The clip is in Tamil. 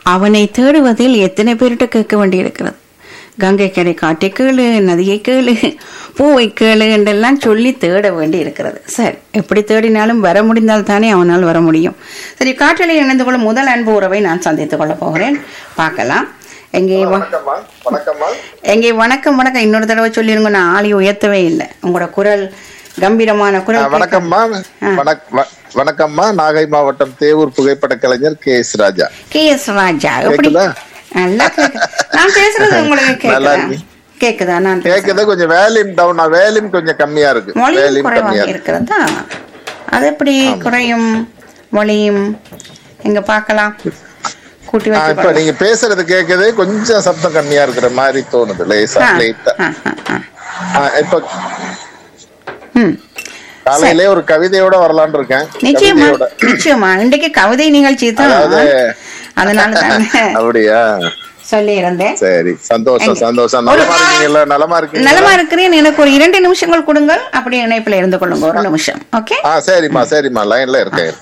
அவனை தேடுவதில் எத்தனை பேர்கிட்ட கேட்க வேண்டியிருக்கிறது கங்கை கரை காட்டை கேளு நதியை கேளு பூவை கேளு என்றெல்லாம் சொல்லி தேட வேண்டி இருக்கிறது சரி எப்படி தேடினாலும் வர முடிந்தால் தானே அவனால் வர முடியும் சரி காற்றலை இணைந்து கொள்ளும் முதல் அன்பு உறவை நான் சந்தித்துக் கொள்ள போகிறேன் பார்க்கலாம் எங்கே வா- வணக்கம்மா வணக்கம்மா எங்கே வணக்கம் வணக்கம் இன்னொரு தடவை சொல்லிருங்க நான் ஆளி உயர்த்தவே இல்லை உங்களோட குரல் கம்பீரமான ஆ, குரல் வணக்கம்மா வணக்- வ- வணக்கம்மா நாகை மாவட்டம் தேவூர் புகைப்பட கலைஞர் K S Raja K S Raja எப்படி கேக்குதா? நல்லா கேக்கு நான் பேசுறது உங்களுக்கு நல்லா கேக்குதா இருக்கு. கேக்குதா நான் கேக்குது கொஞ்சம் வேலிம் டவுன் வேலிம் கொஞ்சம் கம்மியா இருக்கு மொழியும் வேலிம் கம்மியா குறைவாக இருக்கு இருக்கிறதா அது எப்படி குறையும் மொழியும் எங்க பார்க்கலாம் கூட்டி ஆ, இப்ப வச்சு நீங்க பேசுறது கேக்குது கொஞ்சம் சப்தம் கம்மியா இருக்கிற மாதிரி தோணுது லேசா லேட்டா ஆ, இப்ப ம் காலையிலே ஒரு கவிதையோட வரலாம்னு இருக்கேன் நிச்சயமா கவிதையோட நிச்சயமா இன்றைக்கு கவிதை நிகழ்ச்சி தான் அதாவது- அதனால தான் அப்படியா சொல்லி இருந்தேன் சரி சந்தோஷம் சந்தோஷம் நலமா இருக்கீங்கல்ல நலமா இருக்கீங்க நலமா இருக்கிறேன் எனக்கு ஒரு இரண்டு நிமிஷங்கள் கொடுங்கள் அப்படியே இணைப்புல இருந்து கொள்ளுங்க ஒரு நிமிஷம் ஓகே ஆ சரிம்மா சரிம்மா லைன்ல இருக்கேன்